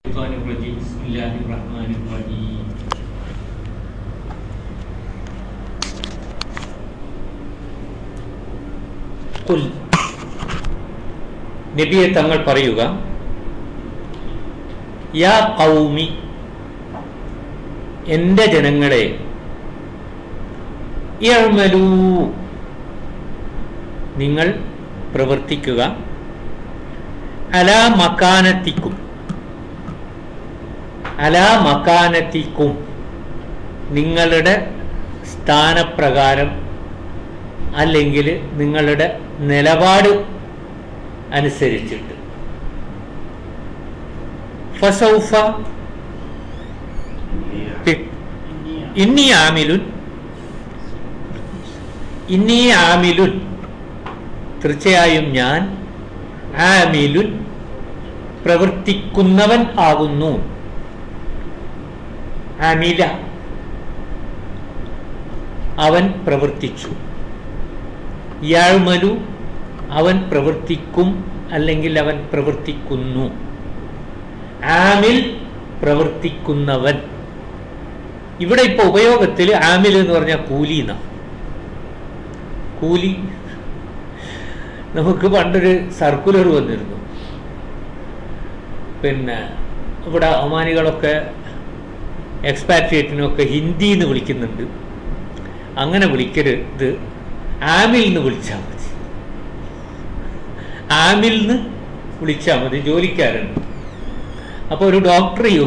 الشيطان الرجيم بسم الله الرحمن الرحيم കുൽ നബിയെ തങ്ങൾ പറയുക യാ കൗമി എൻ്റെ ജനങ്ങളെ ഇഴമലൂ നിങ്ങൾ പ്രവർത്തിക്കുക അലാ മക്കാനത്തിക്കും അലാ മക്കാനത്തിക്കും നിങ്ങളുടെ സ്ഥാനപ്രകാരം അല്ലെങ്കിൽ നിങ്ങളുടെ നിലപാട് അനുസരിച്ചിട്ട് ഫസൗഫ പി- ഇന്നി ആമിലുൻ ഇന്നി ആമിലുൻ തീർച്ചയായും ഞാൻ ആമിലുൻ പ്രവർത്തിക്കുന്നവൻ ആകുന്നു ആമില അവൻ പ്രവർത്തിച്ചു യാഴ്മലു അവൻ പ്രവർത്തിക്കും അല്ലെങ്കിൽ അവൻ പ്രവർത്തിക്കുന്നു ആമിൽ പ്രവർത്തിക്കുന്നവൻ ഇവിടെ ഇപ്പൊ ഉപയോഗത്തിൽ ആമിൽ എന്ന് പറഞ്ഞാൽ കൂലി എന്നാ കൂലി നമുക്ക് പണ്ടൊരു സർക്കുലർ വന്നിരുന്നു പിന്നെ ഇവിടെ ഒമാനികളൊക്കെ എക്സ്പാട്രിയേറ്റിനൊക്കെ ഹിന്ദി എന്ന് വിളിക്കുന്നുണ്ട് അങ്ങനെ വിളിക്കരുത് ആമിൽ എന്ന് വിളിച്ചാൽ മതി ആമിൽ നിന്ന് വിളിച്ചാൽ മതി ജോലിക്കാരുണ്ട് അപ്പോൾ ഒരു ഡോക്ടറെയും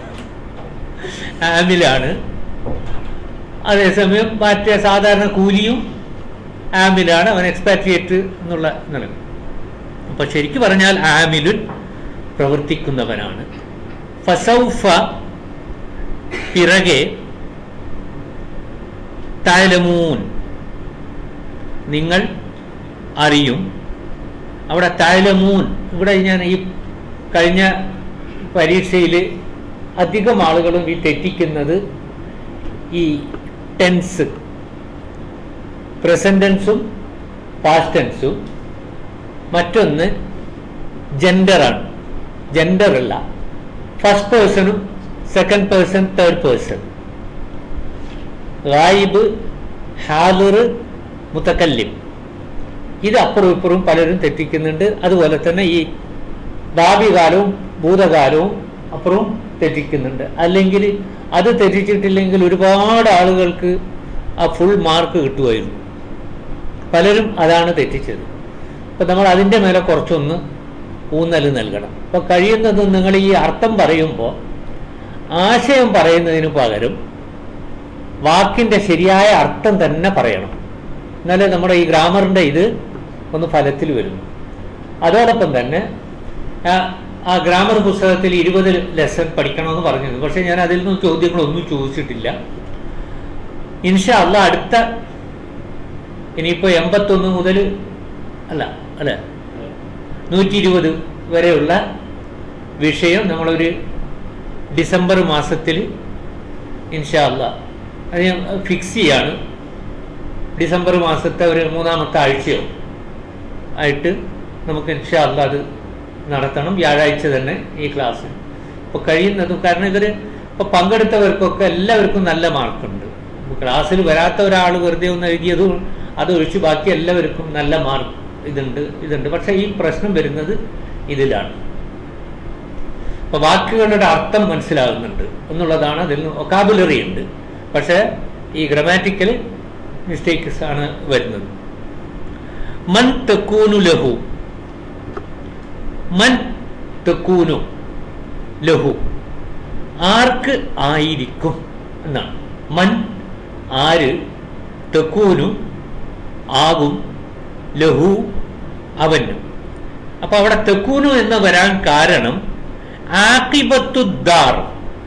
ആമിലാണ് അതേസമയം മറ്റേ സാധാരണ കൂലിയും ആമിലാണ് അവൻ എക്സ്പാട്രിയേറ്റ് എന്നുള്ള നില അപ്പൊ ശരിക്കു പറഞ്ഞാൽ ആമിലുൻ പ്രവർത്തിക്കുന്നവനാണ് ഫസൗഫ പിറകെ താലമൂൻ നിങ്ങൾ അറിയും അവിടെ താലമൂൻ ഇവിടെ ഞാൻ ഈ കഴിഞ്ഞ പരീക്ഷയിൽ അധികം ആളുകളും ഈ തെറ്റിക്കുന്നത് ഈ ടെൻസ് പ്രസൻറ്റൻസും പാസ്റ്റ് ടെൻസും മറ്റൊന്ന് ജെൻഡറാണ് ജെൻഡർ അല്ല ഫസ്റ്റ് പേഴ്സണും സെക്കൻഡ് പേഴ്സൺ തേർഡ് പേഴ്സൺ ഗായിബ് ഹാലിർ മുത്തക്കല്ലിം ഇത് അപ്പുറവും ഇപ്പുറവും പലരും തെറ്റിക്കുന്നുണ്ട് അതുപോലെ തന്നെ ഈ ഭാവി കാലവും ഭൂതകാലവും അപ്പുറവും തെറ്റിക്കുന്നുണ്ട് അല്ലെങ്കിൽ അത് തെറ്റിച്ചിട്ടില്ലെങ്കിൽ ഒരുപാട് ആളുകൾക്ക് ആ ഫുൾ മാർക്ക് കിട്ടുമായിരുന്നു പലരും അതാണ് തെറ്റിച്ചത് അപ്പം നമ്മൾ അതിൻ്റെ മേലെ കുറച്ചൊന്ന് ഊന്നൽ നൽകണം അപ്പം കഴിയുന്നതും നിങ്ങൾ ഈ അർത്ഥം പറയുമ്പോൾ ആശയം പറയുന്നതിന് പകരം വാക്കിൻ്റെ ശരിയായ അർത്ഥം തന്നെ പറയണം എന്നാലേ നമ്മുടെ ഈ ഗ്രാമറിൻ്റെ ഇത് ഒന്ന് ഫലത്തിൽ വരുന്നു അതോടൊപ്പം തന്നെ ആ- ആ ഗ്രാമർ പുസ്തകത്തിൽ ഇരുപത് ലെസൺ പഠിക്കണമെന്ന് പറഞ്ഞിരുന്നു പക്ഷെ ഞാൻ അതിൽ നിന്നും ചോദ്യങ്ങളൊന്നും ചോദിച്ചിട്ടില്ല ഇൻഷാ അല്ല അടുത്ത ഇനിയിപ്പോൾ എൺപത്തൊന്ന് മുതൽ അല്ല അല്ലേ നൂറ്റി ഇരുപത് വരെയുള്ള വിഷയം നമ്മളൊരു ഡിസംബർ മാസത്തിൽ ഇൻഷാ അല്ല അത് ഞാൻ ഫിക്സ് ചെയ്യാണ് ഡിസംബർ മാസത്തെ ഒരു മൂന്നാമത്തെ ആഴ്ചയോ ആയിട്ട് നമുക്ക് ഇൻഷാ അല്ല അത് നടത്തണം വ്യാഴാഴ്ച തന്നെ ഈ ക്ലാസ് ഇപ്പോൾ കഴിയുന്നതും കാരണം ഇവർ ഇപ്പോൾ പങ്കെടുത്തവർക്കൊക്കെ എല്ലാവർക്കും നല്ല മാർക്കുണ്ട് ക്ലാസ്സിൽ വരാത്ത ഒരാൾ വെറുതെ ഒന്ന് എഴുതിയതും അതൊഴിച്ച് ബാക്കി എല്ലാവർക്കും നല്ല മാർക്ക് ഇതുണ്ട് ഇതുണ്ട് പക്ഷേ ഈ പ്രശ്നം വരുന്നത് ഇതിലാണ് അപ്പോൾ വാക്കുകളുടെ അർത്ഥം മനസ്സിലാകുന്നുണ്ട് എന്നുള്ളതാണ് അതിൽ ഒക്കാബുലറി ഉണ്ട് പക്ഷേ ഈ ഗ്രമാറ്റിക്കൽ മിസ്റ്റേക്സ് ആണ് വരുന്നത് മൻ തെക്കൂനു ലഹു മൻ തെക്കൂനു ലഹു ആർക്ക് ആയിരിക്കും എന്നാണ് മൻ ആര് തെക്കൂനു ആകും ലഹു അവനും അപ്പൊ അവിടെ തെക്കൂനു എന്ന് വരാൻ കാരണം ആക്കിബത്തുദ്ദാർ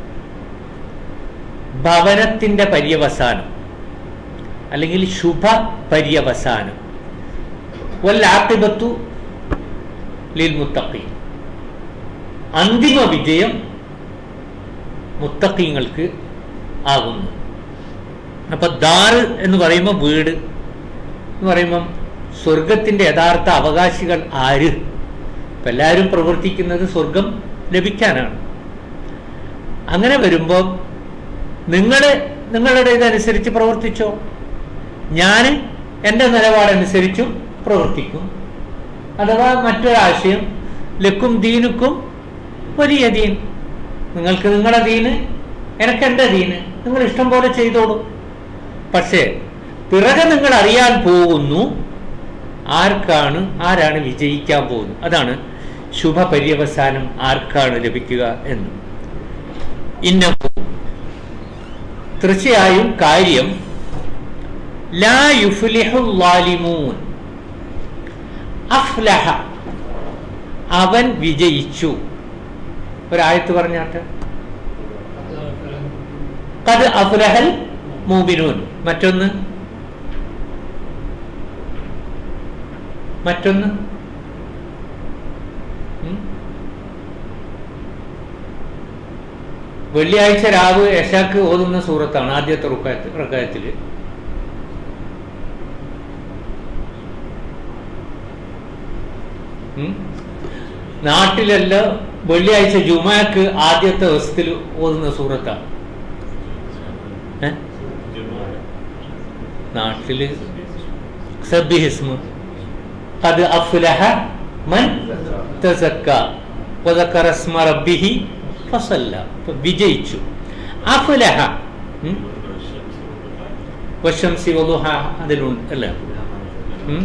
ഭവനത്തിന്റെ പര്യവസാനം അല്ലെങ്കിൽ ശുഭ പര്യവസാനം വല്ലാക്കിബത്തു ലിൽ മുത്തഖി അന്തിമ വിജയം മുത്തഖീങ്ങൾക്ക് ആകുന്നു അപ്പൊ ദാറ് എന്ന് പറയുമ്പോൾ വീട് എന്ന് പറയുമ്പം സ്വർഗത്തിന്റെ യഥാർത്ഥ അവകാശികൾ ആര് ഇപ്പം എല്ലാവരും പ്രവർത്തിക്കുന്നത് സ്വർഗം ലഭിക്കാനാണ് അങ്ങനെ വരുമ്പോൾ നിങ്ങൾ നിങ്ങളുടെ ഇതനുസരിച്ച് പ്രവർത്തിച്ചോ ഞാൻ എൻ്റെ നിലപാടനുസരിച്ചും പ്രവർത്തിക്കും അഥവാ മറ്റൊരാശയം ലക്കും ദീനുക്കും വലിയ ദീൻ നിങ്ങൾക്ക് നിങ്ങളുടെ ദീന് എനിക്ക് എൻ്റെ ദീന് നിങ്ങൾ ഇഷ്ടം പോലെ ചെയ്തോളൂ പക്ഷേ പിറകെ നിങ്ങൾ അറിയാൻ പോകുന്നു ആർക്കാണ് ആരാണ് വിജയിക്കാൻ പോകുന്നത് അതാണ് ശുഭപര്യവസാനം ആർക്കാണ് ലഭിക്കുക എന്ന് ഇന്ന തീർച്ചയായും കാര്യം ലാ യുഫ്ലിഹു ലാലിമൂൻ അഫ്ലഹ അവൻ വിജയിച്ചു ഒരായത്ത് പറഞ്ഞാട്ടെ കത് അഫ്ലഹൽ മൂമിനൂൻ മറ്റൊന്ന് മറ്റൊന്ന് ഉം? വെള്ളിയാഴ്ച രാവ് യശാക്ക് ഓതുന്ന സൂറത്താണ് ആദ്യത്തെ റുക്കായത്ത് റക്കായത്തില് ഉം? നാട്ടിലെല്ലാം വെള്ളിയാഴ്ച ജുമാക്ക് ആദ്യത്തെ ദിവസത്തിൽ ഓതുന്ന സൂറത്താണ് ഏ? നാട്ടില് സബ്ബിഹിസ്മു ഖദ് അഫ്ലഹ മൻ തസക്ക വദക്കറ സ്മ റബ്ബിഹി ഫസല്ല അപ്പൊ വിജയിച്ചു അഫ്ലഹ ഉം? വശംസി വദുഹ അതിലുണ്ട് അല്ല ഉം?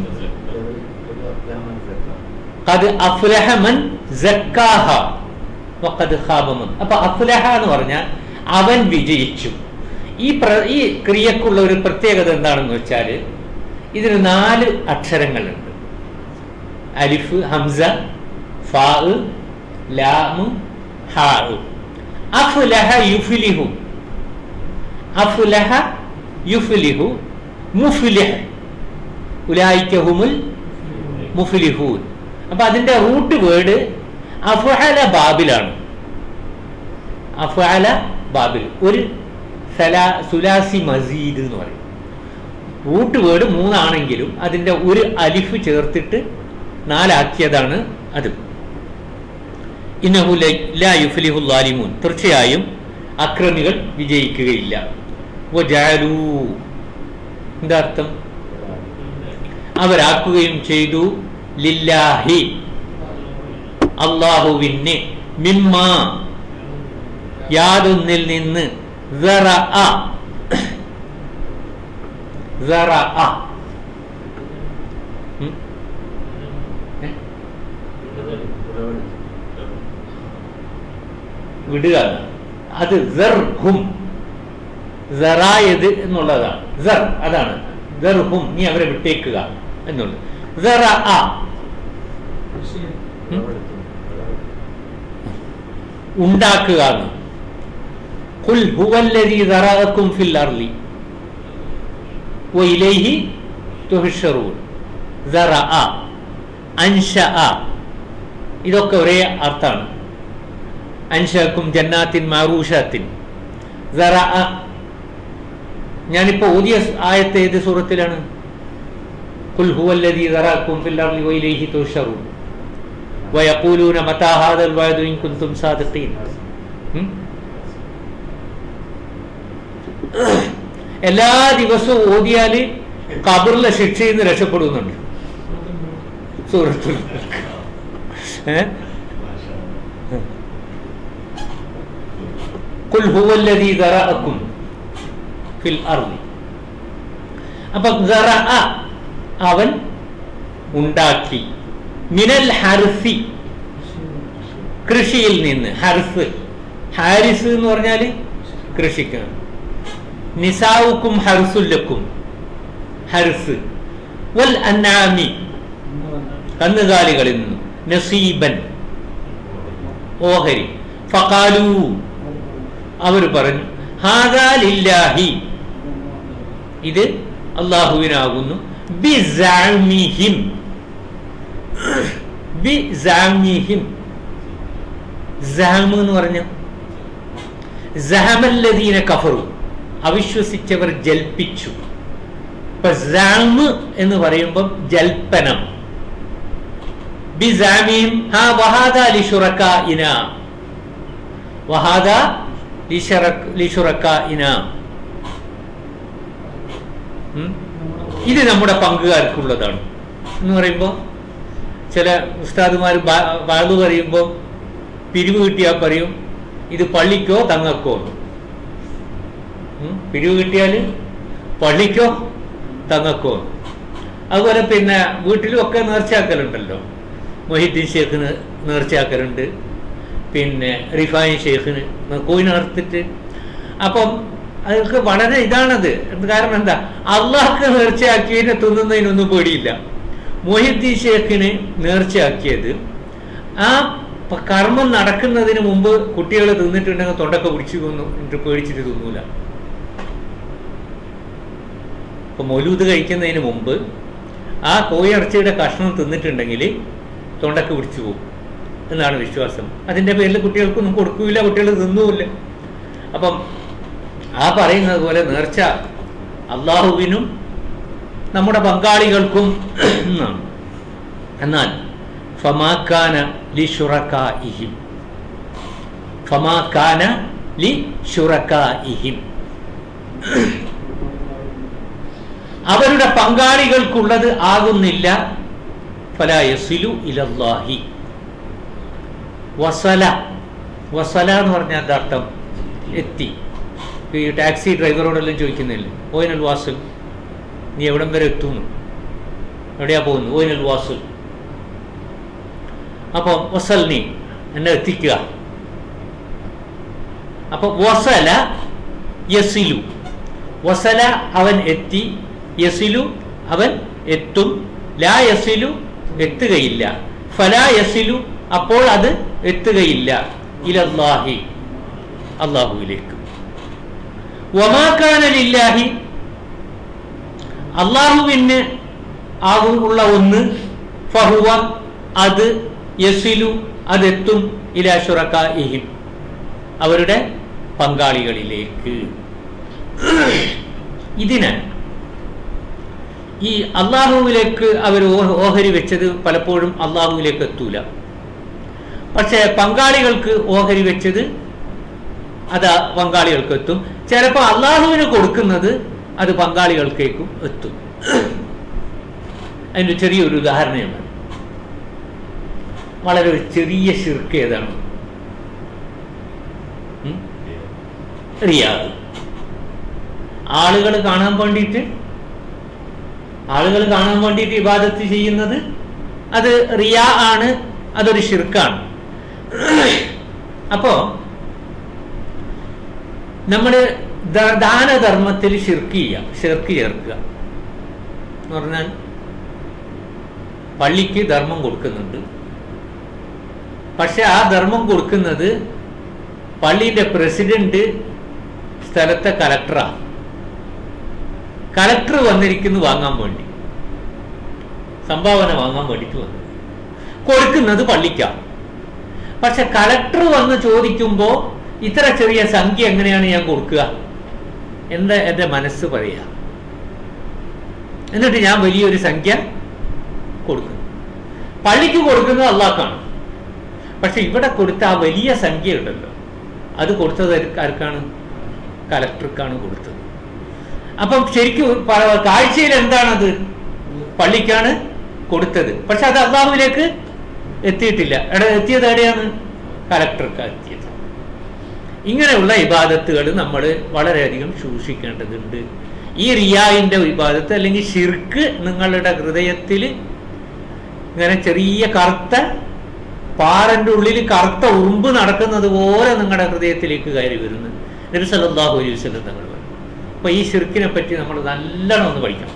ഖദ് അഫ്ലഹ മൻ സക്കാഹ വഖദ് ഖാബ മൻ അപ്പൊ അഫ്ലഹ എന്ന് പറഞ്ഞാൽ അവൻ വിജയിച്ചു ഈ പ്ര ഈ ക്രിയക്കുള്ള ഒരു പ്രത്യേകത എന്താണെന്ന് വെച്ചാൽ ഇതിന് നാല് അക്ഷരങ്ങളുണ്ട് അലിഫ് ഹംസ ഫാ ലാമ് ഹാ അഫ്ലഹ യുഫ്ലിഹു അഫ്ലഹ യുഫ്ലിഹു മുഫ്ലിഹ് ഉലായിക്ക ഹുമുൽ മുഫ്ലിഹൂൻ അപ്പൊ അതിന്റെ റൂട്ട് വേർഡ് അഫ്അല ബാബിലാണ് അഫ്അല ബാബിൽ ഒരു സലാ സുലാസി മസീദ് എന്ന് പറയും റൂട്ട് വേർഡ് മൂന്നാണെങ്കിലും അതിന്റെ ഒരു അലിഫ് ചേർത്തിട്ട് നാലാക്കിയതാണ് അത് ഇന്നഹു ലൈ- ലാ യുഫ്ലിഹു ലാലിമൂൻ തീർച്ചയായും അക്രമികൾ വിജയിക്കുകയില്ല വജഅലൂ എന്താ അർത്ഥം അവരാക്കുകയും ചെയ്തു ലില്ലാഹി അള്ളാഹുവിന് മിമ്മ യാതൊന്നിൽ നിന്ന് സറഅ. സറഅ. ഉം? ഏ? വിടുക അത് ഹും സറായത് എന്നുള്ളതാണ് സർ അതാണ് ഹും നീ അവരെ വിട്ടേക്കുക എന്നുള്ളത് സറഅ. ഉണ്ടാക്കുക എന്ന് ഖുൽ ഹുവല്ലദീ ദറഅക്കും ഫിൽ അർളി വഇലൈഹി തുഹ്ശറൂൻ ദറഅ അൻശഅ ഇതൊക്കെ ഒരേ അർത്ഥമാണ് അൻഷക്കും ജന്നാത്തിൻ മാറൂഷാത്തിൻ ദറഅ ഞാനിപ്പോ ഓതിയ ആയത്ത് ഏത് സൂറത്തിലാണ് ഖുൽ ഹുവല്ലദീ ദറഅക്കും ഫിൽ അർളി വഇലൈഹി തുഹ്ശറൂൻ ويقولون متى هذا الوعد إن كنتم صادقين ഉം? എല്ലാ ദിവസവും ഓതിയാല് കബറിലെ ശിക്ഷയിൽ നിന്ന് രക്ഷപ്പെടുന്നുണ്ട് സൂറത്തുൽ ഏ? ഖുൽ ഹുവല്ലദീ ദറഅക്കും ഫിൽ അർളി അപ്പൊ ദറഅ അവൻ ഉണ്ടാക്കി മിനൽ ഹർസി കൃഷിയിൽ നിന്ന് ഹർസ് ഹാരിസ് എന്ന് പറഞ്ഞാല് കൃഷിക്കാണ് നിസാവുക്കും ഹർസുല്ലക്കും ഹർസ് വൽ അന്നാമി കന്നുകാലികളിൽ നിന്നും നസീബൻ ഓഹരി ഫകാലു അവർ പറഞ്ഞു ഹാദാലില്ലാഹി ഇത് അള്ളാഹുവിനാകുന്നു ബിസാമിഹിം ബിസാമിഹിം സഹം എന്ന് പറഞ്ഞ സഹമല്ലദീന കഫറു അവിശ്വസിച്ചവർ ജൽപ്പിച്ചു ഇപ്പൊ സാമ് എന്ന് പറയുമ്പം ജൽപ്പനം ബിസാമിഹിം ഹാ വഹാദ ലി ശുറക്കാഇന വഹാദ ലിഷുറക്ക ഇന ഇത് നമ്മുടെ പങ്കുകാർക്കുള്ളതാണ് എന്ന് പറയുമ്പോൾ ചില ഉസ്താദുമാർ ബാധു പറയുമ്പോൾ പിരിവ് കിട്ടിയാൽ പറയും ഇത് പള്ളിക്കോ തങ്ങൾക്കോ ഉം? പിരിവ് കിട്ടിയാൽ പള്ളിക്കോ തങ്ങൾക്കോ അതുപോലെ പിന്നെ വീട്ടിലും ഒക്കെ നേർച്ചയാക്കലുണ്ടല്ലോ മൊഹിദ്ദീൻ ഷേഖിന് നേർച്ചയാക്കലുണ്ട് പിന്നെ റിഫായിൻ ഷേഖിന് കോയിൻ നേർത്തിട്ട് അപ്പം അതൊക്കെ വളരെ ഇതാണത് എന്ത് കാരണം എന്താ അള്ളാഹ്ക്ക് നേർച്ചയാക്കിയതിനെ തിന്നുന്നതിനൊന്നും പേടിയില്ല മൊഹിദ്ദീൻ ഷേഖിന് നേർച്ചയാക്കിയത് ആ പ- കർമ്മം നടക്കുന്നതിന് മുമ്പ് കുട്ടികൾ തിന്നിട്ടുണ്ടെങ്കിൽ തൊണ്ടൊക്കെ പിടിച്ചു തിന്നു എന്നിട്ട് പേടിച്ചിട്ട് തിന്നൂല ഇപ്പൊ മൊലൂത് കഴിക്കുന്നതിന് മുമ്പ് ആ കോഴിയിറച്ചിയുടെ കഷ്ണം തിന്നിട്ടുണ്ടെങ്കിൽ തൊണ്ടക്ക് പിടിച്ചു പോകും എന്നാണ് വിശ്വാസം അതിന്റെ പേരിൽ കുട്ടികൾക്കൊന്നും കൊടുക്കൂല കുട്ടികൾ തിന്നൂല്ല അപ്പം ആ പറയുന്നത് പോലെ നേർച്ച അള്ളാഹുവിനും നമ്മുടെ പങ്കാളികൾക്കും എന്നാണ് എന്നാൽ ഫമാക്കാന ലി ഷുറക്കാഇഹിം ഫമാക്കാന ലി ഷുറക്കാഇഹിം അവരുടെ പങ്കാളികൾക്കുള്ളത് ആകുന്നില്ല ഫലാ യസിലു ഇലല്ലാഹി വസല വസല എന്ന് പറഞ്ഞാൽ എന്താ അർത്ഥം എത്തി ഇപ്പൊ ഈ ടാക്സി ഡ്രൈവറോടെല്ലാം ചോദിക്കുന്നില്ലേ ഓയിനൽ വാസൽ നീ എവിടം വരെ എത്തുന്നു എവിടെയാ പോകുന്നു ഓയിനൽ വാസൽ അപ്പം വസൽ നീ എന്നെ എത്തിക്കുക അപ്പൊ വസല യസിലു വസല അവൻ എത്തി യസിലു അവൻ എത്തും ലാ യസിലു എത്തുകയില്ല ഫലാ യസിലു അപ്പോൾ അത് എത്തുകയില്ല ഇലല്ലാഹി അള്ളാഹുവിലേക്ക് വമാക്കാനലില്ലാഹി അള്ളാഹുവിന് ആകുള്ള ഒന്ന് ഫഹുവ അത് യസിലു അതെത്തും ഇലാഷുറക്ക ഇഹിം അവരുടെ പങ്കാളികളിലേക്ക് ഇതിന് ഈ അള്ളാഹുവിലേക്ക് അവർ ഓ- ഓഹരി വെച്ചത് പലപ്പോഴും അള്ളാഹുവിലേക്ക് എത്തൂല പക്ഷെ പങ്കാളികൾക്ക് ഓഹരി വെച്ചത് അത് പങ്കാളികൾക്ക് എത്തും ചിലപ്പോൾ അള്ളാഹുവിന് കൊടുക്കുന്നത് അത് പങ്കാളികൾക്കേക്കും എത്തും അതിൻ്റെ ചെറിയൊരു ഉദാഹരണമാണ് വളരെ ഒരു ചെറിയ ശിർക്ക് ഏതാണ് ഉം? റിയാദ് ആളുകൾ കാണാൻ വേണ്ടിയിട്ട് ആളുകൾ കാണാൻ വേണ്ടിയിട്ട് ഇബാദത്ത് ചെയ്യുന്നത് അത് റിയാ ആണ് അതൊരു ഷിർക്കാണ് അപ്പോ നമ്മൾ ദാനധർമ്മത്തിൽ ഷിർക്ക് ചെയ്യുക ഷിർക്ക് ചേർക്കുക എന്ന് പറഞ്ഞാൽ പള്ളിക്ക് ധർമ്മം കൊടുക്കുന്നുണ്ട് പക്ഷെ ആ ധർമ്മം കൊടുക്കുന്നത് പള്ളിയുടെ പ്രസിഡന്റ് സ്ഥലത്തെ കലക്ടറാണ് കലക്ടർ വന്നിരിക്കുന്നു വാങ്ങാൻ വേണ്ടി സംഭാവന വാങ്ങാൻ വേണ്ടിയിട്ട് വന്നു കൊടുക്കുന്നത് പള്ളിക്കാണ് പക്ഷെ കലക്ടർ വന്ന് ചോദിക്കുമ്പോൾ ഇത്ര ചെറിയ സംഖ്യ എങ്ങനെയാണ് ഞാൻ കൊടുക്കുക എന്താ എൻ്റെ മനസ്സ് പറയുക എന്നിട്ട് ഞാൻ വലിയൊരു സംഖ്യ കൊടുക്കുന്നു പള്ളിക്ക് കൊടുക്കുന്നത് അള്ളാഹ്ക്കാണ് പക്ഷെ ഇവിടെ കൊടുത്ത ആ വലിയ സംഖ്യ ഉണ്ടല്ലോ അത് കൊടുത്തത് ആർക്ക് ആർക്കാണ് കലക്ടർക്കാണ് കൊടുത്തത് അപ്പം ശരിക്കും പ- കാഴ്ചയിൽ എന്താണത് പള്ളിക്കാണ് കൊടുത്തത് പക്ഷെ അത് അള്ളാഹുവിലേക്ക് എത്തിയിട്ടില്ല എവിടെ എത്തിയത് എവിടെയാണ് കലക്ടർക്ക് എത്തിയത് ഇങ്ങനെയുള്ള ഇബാദത്തുകൾ നമ്മൾ വളരെയധികം സൂക്ഷിക്കേണ്ടതുണ്ട് ഈ റിയായിന്റെ ഇബാദത്ത് അല്ലെങ്കിൽ ഷിർക്ക് നിങ്ങളുടെ ഹൃദയത്തിൽ ഇങ്ങനെ ചെറിയ കറുത്ത പാറന്റെ ഉള്ളിൽ കറുത്ത ഉറുമ്പ് നടക്കുന്നത് പോലെ നിങ്ങളുടെ ഹൃദയത്തിലേക്ക് കയറി വരുന്നു നബി സല്ലല്ലാഹു അലൈഹി വസല്ലം തങ്ങൾ പറഞ്ഞു അപ്പൊ ഈ ഷിർക്കിനെ പറ്റി നമ്മൾ നല്ലോണം ഒന്ന് പഠിക്കണം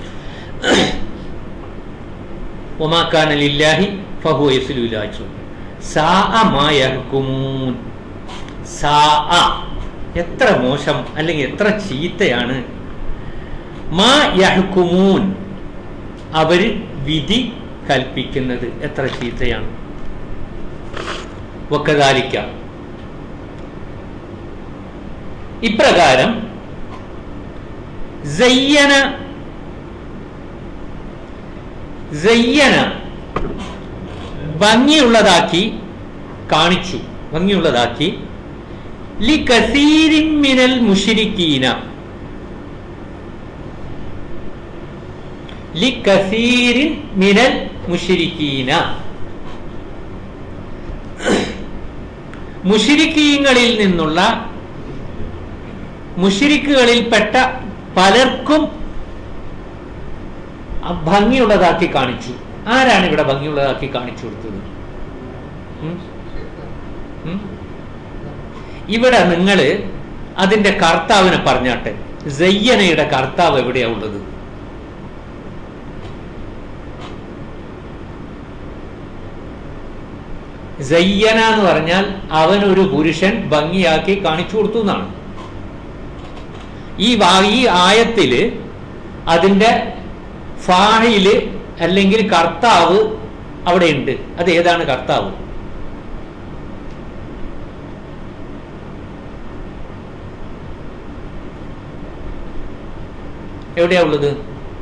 ഒമാക്കാൻ ലില്ലാഹി ഫഹു യസ്ലു ഇലാ അജ്റുൻ. സാഅ മാ യഹ്കുമൂൻ. സാഅ എത്ര മോശം അല്ലെങ്കിൽ എത്ര ചീത്തയാണ് മാ യഹ്കുമൂൻ അവര് വിധി കൽപ്പിക്കുന്നത് എത്ര ചീത്തയാണ് വക്കതാലിക്ക ഇപ്രകാരം സയ്യന സയ്യന ഭംഗിയുള്ളതാക്കി കാണിച്ചു ഭംഗിയുള്ളതാക്കി ലി കസീരിൻ മിനൽ മുഷിരിക്കീന ലി കസീരിൻ മിനൽ മുഷിരിക്കീന മുഷിരിക്കീങ്ങളിൽ നിന്നുള്ള മുഷിരിക്കുകളിൽപ്പെട്ട പലർക്കും ആ ഭംഗിയുള്ളതാക്കി കാണിച്ചു ആരാണ് ഇവിടെ ഭംഗിയുള്ളതാക്കി കാണിച്ചു കൊടുത്തത് ഉം? ഉം? ഇവിടെ നിങ്ങൾ അതിന്റെ കർത്താവിനെ പറഞ്ഞാട്ടെ സയ്യനയുടെ കർത്താവ് എവിടെയാ ഉള്ളത് സയ്യന എന്ന് പറഞ്ഞാൽ അവൻ ഒരു പുരുഷൻ ഭംഗിയാക്കി കാണിച്ചു കൊടുത്തു എന്നാണ് ഈ വാ- ഈ ആയത്തില് അതിന്റെ ഫാഹില് അല്ലെങ്കിൽ കർത്താവ് അവിടെ ഉണ്ട് അത് ഏതാണ് കർത്താവ് എവിടെയാ ഉള്ളത്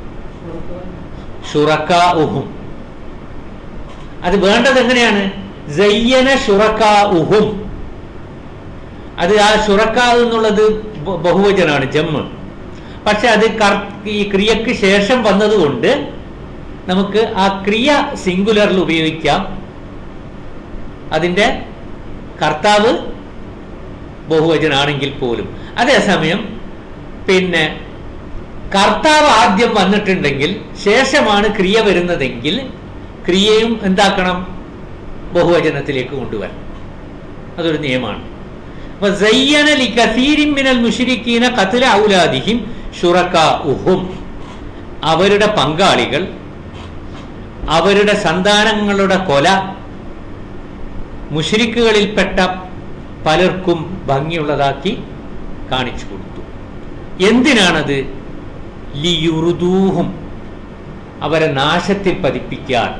ഷുറക്കാ ഉഹും അത് വേണ്ടത് എങ്ങനെയാണ് സയ്യന ഷുറക്കാ ഉഹും അത് ആ ഷുറക്കാ എന്നുള്ളത് ബ- ബഹുവചനാണ് ജമ്മ് പക്ഷെ അത് കർ- ഈ ക്രിയക്ക് ശേഷം വന്നതുകൊണ്ട് നമുക്ക് ആ ക്രിയ സിംഗുലറിൽ ഉപയോഗിക്കാം അതിന്റെ കർത്താവ് ബഹുവചനാണെങ്കിൽ പോലും അതേസമയം പിന്നെ കർത്താവ് ആദ്യം വന്നിട്ടുണ്ടെങ്കിൽ ശേഷമാണ് ക്രിയ വരുന്നതെങ്കിൽ ക്രിയയും എന്താക്കണം ബഹുവചനത്തിലേക്ക് കൊണ്ടുവരണം അതൊരു നിയമമാണ് അപ്പൊ സയ്യന ലി കസീരിൻ മിനൽ മുശ്രിക്കീന ഖത്ല ഔലാദിഹിം ശുറക്കാഉഹും അവരുടെ പങ്കാളികൾ അവരുടെ സന്താനങ്ങളുടെ കൊല മുഷിരിക്കുകളിൽപ്പെട്ട പലർക്കും ഭംഗിയുള്ളതാക്കി കാണിച്ചു കൊടുത്തു എന്തിനാണത് ലിയുറുദൂഹും അവരെ നാശത്തിൽ പതിപ്പിക്കാൻ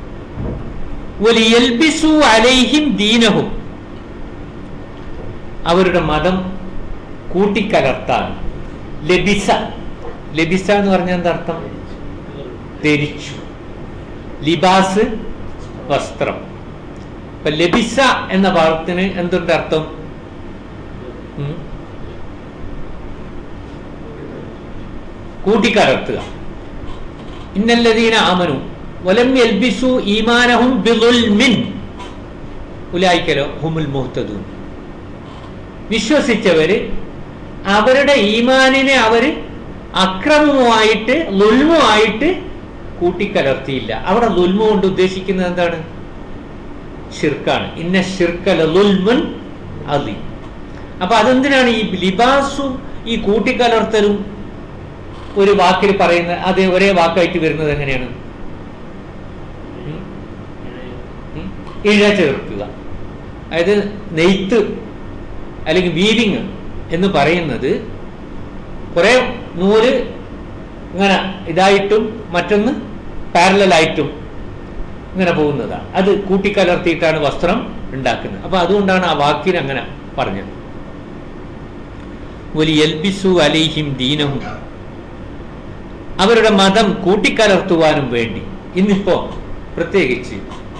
വലിയൽബിസു അലൈഹിം ദീനഹും അവരുടെ മതം കൂട്ടിക്കലർത്താൻ ലബിസ ലബിസ എന്ന് പറഞ്ഞാൽ എന്താ അർത്ഥം ധരിച്ചു ലിബാസ് വസ്ത്രം ഇപ്പൊ ലബിസ എന്ന പദത്തിന് എന്തുണ്ട് അർത്ഥം ഉം? കൂട്ടിക്കലർത്തുക ഇന്നല്ലതീന ആമനു വലം യൽബിസു ഈമാനഹും ബിളുൽമിൻ ഉലായിക്കലോ ഹുമുൽ മുഹ്തദൂൻ വിശ്വസിച്ചവര് അവരുടെ ഈമാനിനെ അവര് അക്രമവുമായിട്ട് ലുൽമുമായിട്ട് കൂട്ടിക്കലർത്തിയില്ല അവിടെ ലുൽമു കൊണ്ട് ഉദ്ദേശിക്കുന്നത് എന്താണ് ഷിർക്കാണ് ഇന്ന ഷിർക്കല ലുൽമുൻ അതി അപ്പൊ അതെന്തിനാണ് ഈ ലിബാസും ഈ കൂട്ടിക്കലർത്തലും ഒരു വാക്കിൽ പറയുന്ന അത് ഒരേ വാക്കായിട്ട് വരുന്നത് എങ്ങനെയാണ് ഉം? ഉം? ഇഴ ചേർക്കുക അതായത് നെയ്ത്ത് അല്ലെങ്കിൽ വീവിങ് എന്ന് പറയുന്നത് കുറെ നൂല് ഇങ്ങനെ ഇതായിട്ടും മറ്റൊന്ന് പാരലായിട്ടും ഇങ്ങനെ പോകുന്നതാണ് അത് കൂട്ടിക്കലർത്തിയിട്ടാണ് വസ്ത്രം ഉണ്ടാക്കുന്നത് അപ്പൊ അതുകൊണ്ടാണ് ആ വാക്കിന് അങ്ങനെ പറഞ്ഞത് വലിയ എൽബിസു അലൈഹിം ദീനഹും അവരുടെ മതം കൂട്ടിക്കലർത്തുവാനും വേണ്ടി ഇന്നിപ്പോ പ്രത്യേകിച്ച്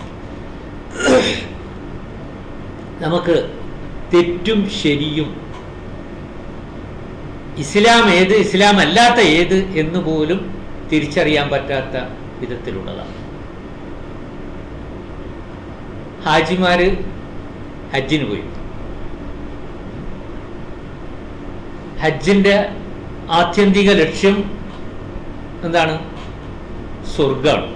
നമുക്ക് തെറ്റും ശരിയും ഇസ്ലാം ഏത് ഇസ്ലാം അല്ലാത്ത ഏത് എന്ന് പോലും തിരിച്ചറിയാൻ പറ്റാത്ത വിധത്തിലുള്ളതാണ് ഹാജിമാര് ഹജ്ജിന് പോയി ഹജ്ജിന്റെ ആത്യന്തിക ലക്ഷ്യം എന്താണ് സ്വർഗമാണ്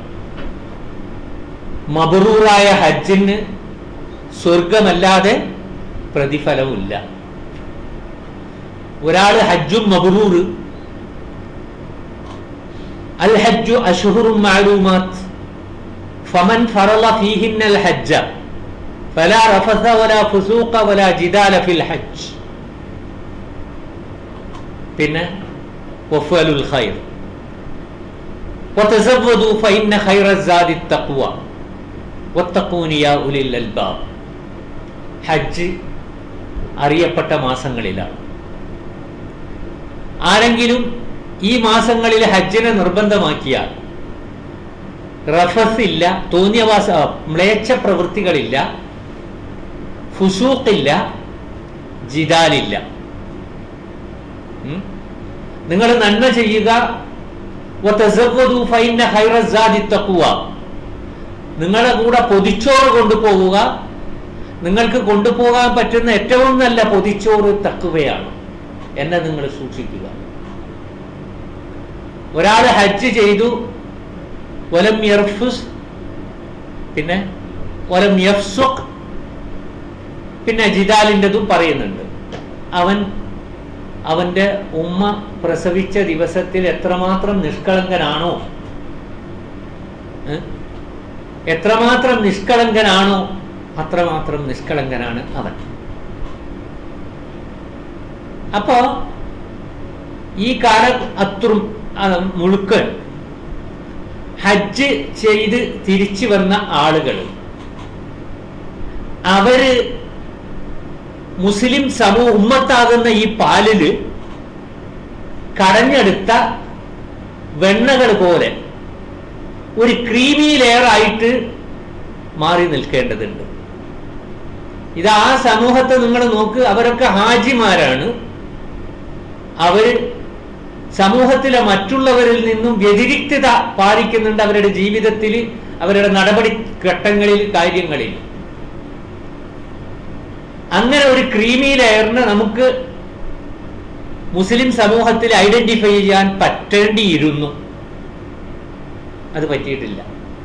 മബറൂറായ ഹജ്ജിന് സ്വർഗമല്ലാതെ പ്രതിഫലമില്ല ഒരാൾ ഹജ്ജും മബറൂർ അൽ ഹജ്ജു അഷ്ഹുറും മാലൂമാത്ത് ഫമൻ ഫറള ഫീഹിന്ന അൽ ഹജ്ജ ഫലാ റഫസ വലാ ഫുസൂഖ വലാ ജിദാല ഫിൽ ഹജ്ജ് പിന്നെ വഫലുൽ ഖൈർ وتزودوا فإن خير الزاد التقوى واتقون يا أولي الألباب ഹജ്ജ് അറിയപ്പെട്ട മാസങ്ങളിലാണ് ആരെങ്കിലും ഈ മാസങ്ങളിൽ ഹജ്ജിനെ നിർബന്ധമാക്കിയാൽ റഫസ് ഇല്ല തോന്നിയവാസ മ്ലേച്ഛ പ്രവൃത്തികളില്ല ഫുസൂക്കില്ല ജിദാലില്ല നിങ്ങൾ നന്മ ചെയ്യുക വതസവ്വദു ഫഇന്ന ഖൈറ സാദി തഖ്വ നിങ്ങളുടെ കൂടെ പൊതിച്ചോറ് കൊണ്ടുപോവുക നിങ്ങൾക്ക് കൊണ്ടുപോകാൻ പറ്റുന്ന ഏറ്റവും നല്ല പൊതിച്ചോറ് തക്കുവയാണ് എന്നെ നിങ്ങൾ സൂക്ഷിക്കുക ഒരാൾ ഹജ്ജ് ചെയ്തു വലം യർഫുസ് പിന്നെ വലം യഫ്സുഖ് പിന്നെ ജിദാലിൻ്റെതും പറയുന്നുണ്ട് അവൻ അവന്റെ ഉമ്മ പ്രസവിച്ച ദിവസത്തിൽ എത്രമാത്രം നിഷ്കളങ്കനാണോ ഏ? എത്രമാത്രം നിഷ്കളങ്കനാണോ അത്രമാത്രം നിഷ്കളങ്കനാണ് അവൻ അപ്പോ ഈ കാല അത്രും മുഴുക്കൻ ഹജ്ജ് ചെയ്ത് തിരിച്ചു വന്ന ആളുകൾ അവര് മുസ്ലിം സമൂഹ ഉമ്മത്താകുന്ന ഈ പാലില് കടഞ്ഞെടുത്ത വെണ്ണകൾ പോലെ ഒരു ക്രീമി ലെയറായിട്ട് മാറി നിൽക്കേണ്ടതുണ്ട് ഇത് ആ സമൂഹത്തെ നിങ്ങൾ നോക്ക് അവരൊക്കെ ഹാജിമാരാണ് അവര് സമൂഹത്തിലെ മറ്റുള്ളവരിൽ നിന്നും വ്യതിരിക്തത പാലിക്കുന്നുണ്ട് അവരുടെ ജീവിതത്തിൽ അവരുടെ നടപടി ഘട്ടങ്ങളിൽ കാര്യങ്ങളിൽ അങ്ങനെ ഒരു ക്രീമി ലെയറിന് നമുക്ക് മുസ്ലിം സമൂഹത്തിൽ ഐഡന്റിഫൈ ചെയ്യാൻ പറ്റേണ്ടിയിരുന്നു അത് പറ്റിയിട്ടില്ല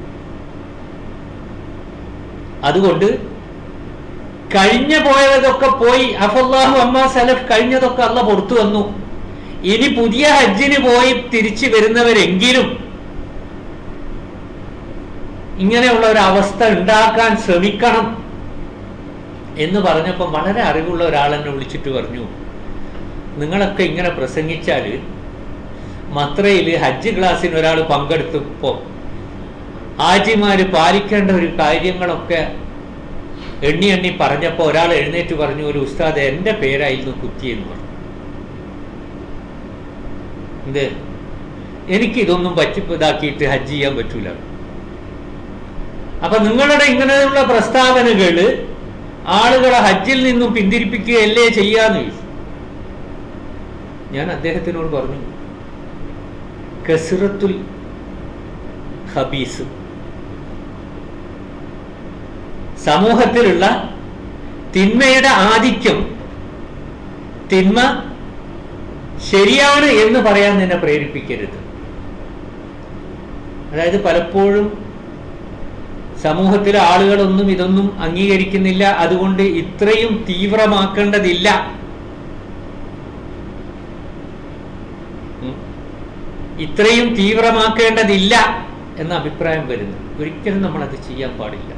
അതുകൊണ്ട് കഴിഞ്ഞ പോയതൊക്കെ പോയി അഫല്ലാഹു അമ്മ സലഫ് കഴിഞ്ഞതൊക്കെ അല്ല പുറത്തു വന്നു ഇനി പുതിയ ഹജ്ജിന് പോയി തിരിച്ചു വരുന്നവരെങ്കിലും ഇങ്ങനെയുള്ള ഒരു അവസ്ഥ ഉണ്ടാക്കാൻ ശ്രമിക്കണം എന്ന് പറഞ്ഞപ്പോൾ വളരെ അറിവുള്ള ഒരാൾ എന്നെ വിളിച്ചിട്ട് പറഞ്ഞു നിങ്ങളൊക്കെ ഇങ്ങനെ പ്രസംഗിച്ചാൽ മത്രയിൽ ഹജ്ജ് ക്ലാസ്സിന് ഒരാൾ പങ്കെടുത്തപ്പോൾ ഹാജിമാര് പാലിക്കേണ്ട ഒരു കാര്യങ്ങളൊക്കെ എണ്ണി എണ്ണി പറഞ്ഞപ്പോൾ ഒരാൾ എഴുന്നേറ്റ് പറഞ്ഞു ഒരു ഉസ്താദ് എൻ്റെ പേരായിരുന്നു കുത്തിയെന്ന് പറഞ്ഞു എന്ത് എനിക്കിതൊന്നും പറ്റി ഇതാക്കിയിട്ട് ഹജ്ജ് ചെയ്യാൻ പറ്റൂല അപ്പൊ നിങ്ങളുടെ ഇങ്ങനെയുള്ള പ്രസ്താവനകള് ആളുകളെ ഹജ്ജിൽ നിന്നും പിന്തിരിപ്പിക്കുകയല്ലേ ചെയ്യാന്ന് ചോദിച്ചു ഞാൻ അദ്ദേഹത്തിനോട് പറഞ്ഞു കസിറത്തുൽ ഹബീസ് സമൂഹത്തിലുള്ള തിന്മയുടെ ആധിക്യം തിന്മ ശരിയാണ് എന്ന് പറയാൻ നിന്നെ പ്രേരിപ്പിക്കരുത് അതായത് പലപ്പോഴും സമൂഹത്തിലെ ആളുകളൊന്നും ഇതൊന്നും അംഗീകരിക്കുന്നില്ല അതുകൊണ്ട് ഇത്രയും തീവ്രമാക്കേണ്ടതില്ല ഉം. ഇത്രയും തീവ്രമാക്കേണ്ടതില്ല എന്ന അഭിപ്രായം വരുന്നു ഒരിക്കലും നമ്മൾ അത് ചെയ്യാൻ പാടില്ല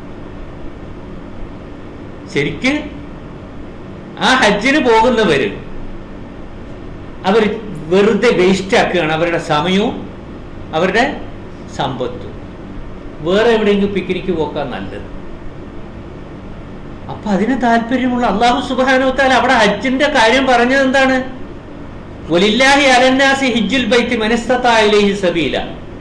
ശരിക്ക് ആ ഹജ്ജിന് പോകുന്നവര് അവർ വെറുതെ വേസ്റ്റ് ആക്കുകയാണ് അവരുടെ സമയവും അവരുടെ സമ്പത്തും വേറെ എവിടെയെങ്കിലും പിക്നിക്ക് പോക്കാൻ നല്ലത് അപ്പൊ അതിന് താല്പര്യമുള്ള അള്ളാഹു സുബാനോത്താൽ അവിടെ ഹജ്ജിന്റെ കാര്യം പറഞ്ഞത് എന്താണ് ഒലില്ലാഹി അലന്നാസി ഹിജുൽ ബൈത്തി മനസ്തത്തായിലേഹി സബീല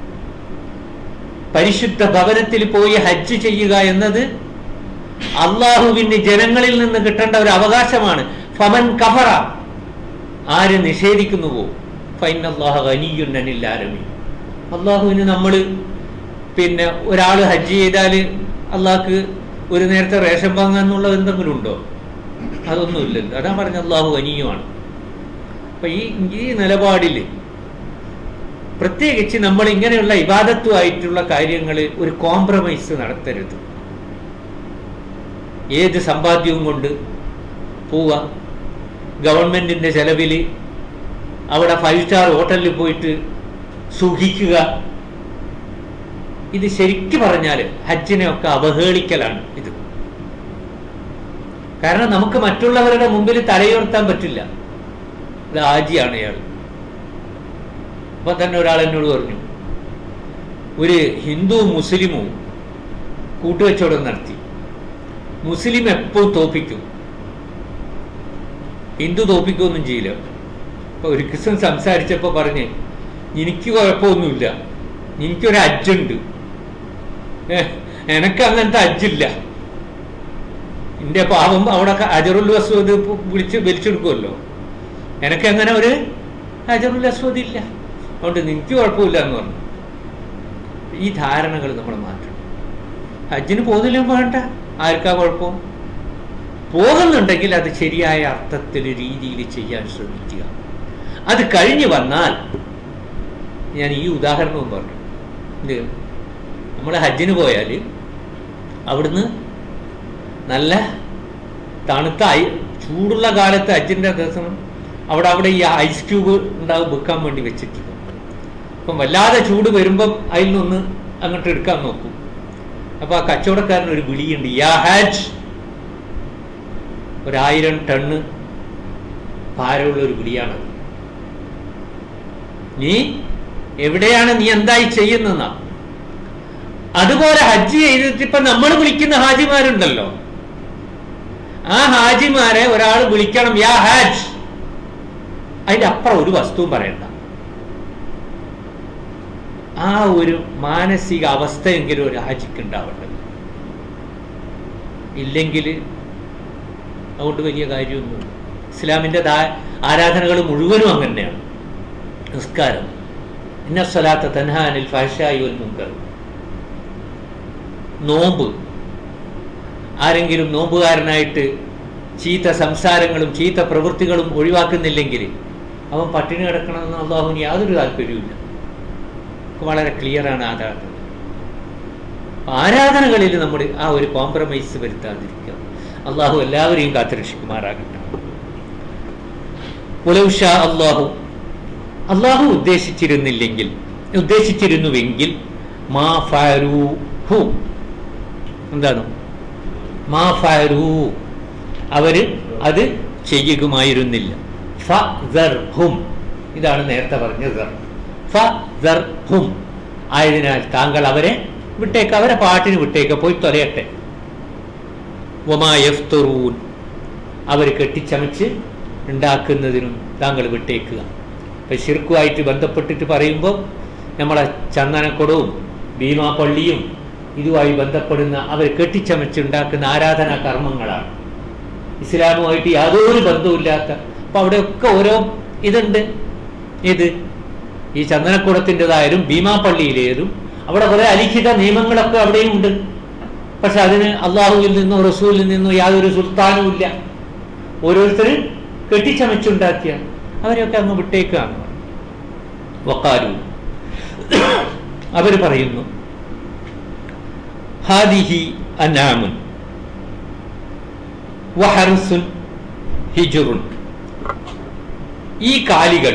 പരിശുദ്ധ ഭവനത്തിൽ പോയി ഹജ്ജ് ചെയ്യുക എന്നത് അള്ളാഹുവിന് ജനങ്ങളിൽ നിന്ന് കിട്ടേണ്ട ഒരു അവകാശമാണ് ഫമൻ കഫറ ആര് നിഷേധിക്കുന്നുവോ ഫൈനല്ലാഹനിയുന്നനില്ലാരമി അള്ളാഹുവിന് നമ്മൾ പിന്നെ ഒരാൾ ഹജ്ജ് ചെയ്താൽ അള്ളാഹ്ക്ക് ഒരു നേരത്തെ റേഷൻ വാങ്ങാന്നുള്ള എന്തെങ്കിലും ഉണ്ടോ അതൊന്നുമില്ലല്ലോ അതാ പറഞ്ഞ അള്ളാഹു അനീയമാണ് അപ്പൊ ഈ ഈ നിലപാടിൽ പ്രത്യേകിച്ച് നമ്മൾ ഇങ്ങനെയുള്ള ഇബാദത്തുമായിട്ടുള്ള കാര്യങ്ങൾ ഒരു കോംപ്രമൈസ് നടത്തരുത് ഏത് സമ്പാദ്യവും കൊണ്ട് പോവുക ഗവൺമെന്റിന്റെ ചെലവിൽ അവിടെ ഫൈവ് സ്റ്റാർ ഹോട്ടലിൽ പോയിട്ട് സുഖിക്കുക ഇത് ശരിക്കു പറഞ്ഞാൽ ഹജ്ജിനെയൊക്കെ അവഹേളിക്കലാണ് ഇത് കാരണം നമുക്ക് മറ്റുള്ളവരുടെ മുമ്പിൽ തലയുയർത്താൻ പറ്റില്ല ഇത് ആജിയാണ് അയാൾ അപ്പൊ തന്നെ ഒരാൾ എന്നോട് പറഞ്ഞു ഒരു ഹിന്ദു മുസ്ലിമും കൂട്ടുവച്ചോടം നടത്തി മുസ്ലിം എപ്പോഴും തോപ്പിക്കും ഹിന്ദു തോപ്പിക്കുകയൊന്നും ചെയ്യില്ല അപ്പൊ ഒരു ദിവസം സംസാരിച്ചപ്പോ പറഞ്ഞ് എനിക്ക് കുഴപ്പമൊന്നുമില്ല എനിക്കൊരു അജ്ജുണ്ട് ഏ, എനക്ക് അങ്ങനത്തെ അജ്ജില്ല എൻ്റെ പാപം അവിടെ അജറുൽ അസ്വദ് വിളിച്ച് വലിച്ചെടുക്കുമല്ലോ എനിക്ക് അങ്ങനെ ഒരു അജറുൽ അസ്വദ് ഇല്ല അതുകൊണ്ട് നിനക്ക് കുഴപ്പമില്ല എന്ന് പറഞ്ഞു ഈ ധാരണകൾ നമ്മൾ മാറ്റണം ഹജ്ജിന് പോകുന്നില്ല വേണ്ട ആർക്കാ കുഴപ്പം പോകുന്നുണ്ടെങ്കിൽ അത് ശരിയായ അർത്ഥത്തിൽ രീതിയിൽ ചെയ്യാൻ ശ്രമിക്കുക അത് കഴിഞ്ഞു വന്നാൽ ഞാൻ ഈ ഉദാഹരണവും പറഞ്ഞു ഇത് നമ്മൾ ഹജ്ജിന് പോയാൽ അവിടുന്ന് നല്ല തണുത്ത ഐ ചൂടുള്ള കാലത്ത് ഹജ്ജിൻ്റെ ദിവസം അവിടെ അവിടെ ഈ ഐസ് ക്യൂബ് ഉണ്ടാവും വെക്കാൻ വേണ്ടി വെച്ചിട്ടുണ്ട് അപ്പം വല്ലാതെ ചൂട് വരുമ്പം അതിൽ നിന്ന് അങ്ങോട്ട് എടുക്കാൻ നോക്കും അപ്പോൾ ആ കച്ചവടക്കാരൻ ഒരു വിളിയുണ്ട് യാ ഹാജ് ഒരായിരം ടണ്ണ് ഭാരമുള്ള ഒരു വിളിയാണത് നീ എവിടെയാണ് നീ എന്തായി ചെയ്യുന്നതെന്നാ അതുപോലെ ഹജ്ജ് ചെയ്തിട്ട് ഇപ്പൊ നമ്മൾ വിളിക്കുന്ന ഹാജിമാരുണ്ടല്ലോ ആ ഹാജിമാരെ ഒരാൾ വിളിക്കണം യാ ഹാജ് അതിന്റെ അപ്പുറം ഒരു വസ്തുവും പറയണ്ട ആ ഒരു മാനസിക അവസ്ഥയെങ്കിലും ഒരു ഹാജിക്ക് ഉണ്ടാവേണ്ടത് ഇല്ലെങ്കിൽ അതുകൊണ്ട് വലിയ കാര്യമൊന്നുമില്ല ഇസ്ലാമിൻ്റെ ആരാധനകൾ മുഴുവനും അങ്ങനെയാണ് നിസ്കാരം ഇന്ന സ്വലാത്ത തൻഹാനിൽ ഫാഷായി ഒരു മുങ്കർ നോമ്പ് ആരെങ്കിലും നോമ്പുകാരനായിട്ട് ചീത്ത സംസാരങ്ങളും ചീത്ത പ്രവൃത്തികളും ഒഴിവാക്കുന്നില്ലെങ്കിൽ അവൻ പട്ടിണി കിടക്കണമെന്ന് അള്ളാഹുവിന് യാതൊരു താല്പര്യവുമില്ല വളരെ ക്ലിയറാണ് ആരാധന ആരാധനകളിൽ നമ്മൾ ആ ഒരു കോംപ്രമൈസ് വരുത്താതിരിക്കുക അള്ളാഹു എല്ലാവരെയും കാത്തുരക്ഷിക്കുമാറാകട്ടെ പുലൗഷ അള്ളാഹു അള്ളാഹു ഉദ്ദേശിച്ചിരുന്നില്ലെങ്കിൽ ഉദ്ദേശിച്ചിരുന്നുവെങ്കിൽ മാ ഫാരൂഹു എന്താണ് മാ ഫാരൂ അവര് അത് ചെയ്യുകയുമായിരുന്നില്ല ഫർഹും ഇതാണ് നേരത്തെ പറഞ്ഞത് ഫർഹും ആയതിനാൽ താങ്കൾ അവരെ വിട്ടേക്ക് അവരെ പാട്ടിന് വിട്ടേക്ക് പോയി തൊലയട്ടെ ഒമായഫ്തറൂൻ അവർ കെട്ടിച്ചമച്ച് ഉണ്ടാക്കുന്നതിനും താങ്കൾ വിട്ടേക്കുക ഇപ്പം ശിർക്കുമായിട്ട് ബന്ധപ്പെട്ടിട്ട് പറയുമ്പോൾ നമ്മളെ ചന്ദനക്കുടവും ഭീമാപ്പള്ളിയും ഇതുമായി ബന്ധപ്പെടുന്ന അവർ കെട്ടിച്ചമച്ചുണ്ടാക്കുന്ന ആരാധനാ കർമ്മങ്ങളാണ് ഇസ്ലാമുമായിട്ട് യാതൊരു ബന്ധവുമില്ലാത്ത അപ്പം അവിടെയൊക്കെ ഓരോ ഇതുണ്ട് ഇത് ഈ ചന്ദനക്കുടത്തിൻ്റെതായാലും ഭീമാപ്പള്ളിയിലേതും അവിടെ കുറേ അലിഖിത നിയമങ്ങളൊക്കെ അവിടെയും ഉണ്ട് പക്ഷെ അതിന് അള്ളാഹുവിൽ നിന്നോ റസൂലിൽ നിന്നോ യാതൊരു സുൽത്താനും ഇല്ല ഓരോരുത്തർ കെട്ടിച്ചമച്ചുണ്ടാക്കിയ അവരെയൊക്കെ അങ്ങ് വിട്ടേക്കാണ് വക്കാരു അവർ പറയുന്നു ഹാദിഹി അനാമുൻ വഹർസുൻ ഹിജുറുൻ ഈ കാലികൾ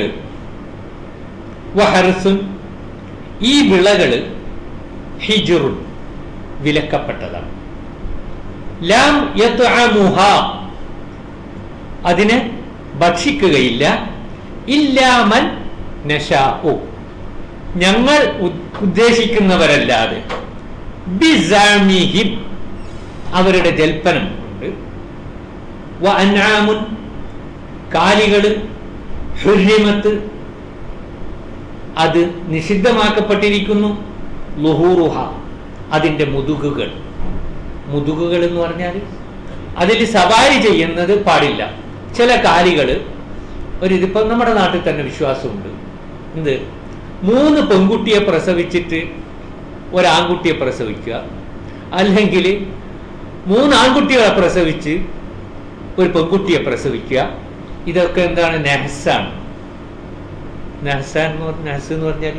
വഹർസുൻ ഈ വിളകൾ ഹിജുറുൻ വിലക്കപ്പെട്ടതാണ് ലാം യത്അമുഹ അതിനെ ഭക്ഷിക്കുകയില്ല ഇല്ലാമൻ നശാഉ ഞങ്ങൾ ഉദ്ദേശിക്കുന്നവരല്ലാതെ ബിസാമിഹിം അവരുടെ ജൽപ്പനം കൊണ്ട് വ അൻആമുൻ കാലികൾ ഹുര്യമത്ത് അത് നിഷിദ്ധമാക്കപ്പെട്ടിരിക്കുന്നു ലുഹൂറുഹ അതിൻ്റെ മുതുകുകൾ മുതുകുകൾ എന്ന് പറഞ്ഞാൽ അതിൽ സവാരി ചെയ്യുന്നത് പാടില്ല ചില കാലികൾ ഒരു ഇതിപ്പം നമ്മുടെ നാട്ടിൽ തന്നെ വിശ്വാസമുണ്ട് എന്ത് മൂന്ന് പെൺകുട്ടിയെ പ്രസവിച്ചിട്ട് ഒരാൺകുട്ടിയെ പ്രസവിക്കുക അല്ലെങ്കിൽ മൂന്ന് ആൺകുട്ടികളെ പ്രസവിച്ച് ഒരു പെൺകുട്ടിയെ പ്രസവിക്കുക ഇതൊക്കെ എന്താണ് നെഹസാണ് നെഹസാൻ എന്ന് പറഞ്ഞ നെഹസ് എന്ന് പറഞ്ഞാൽ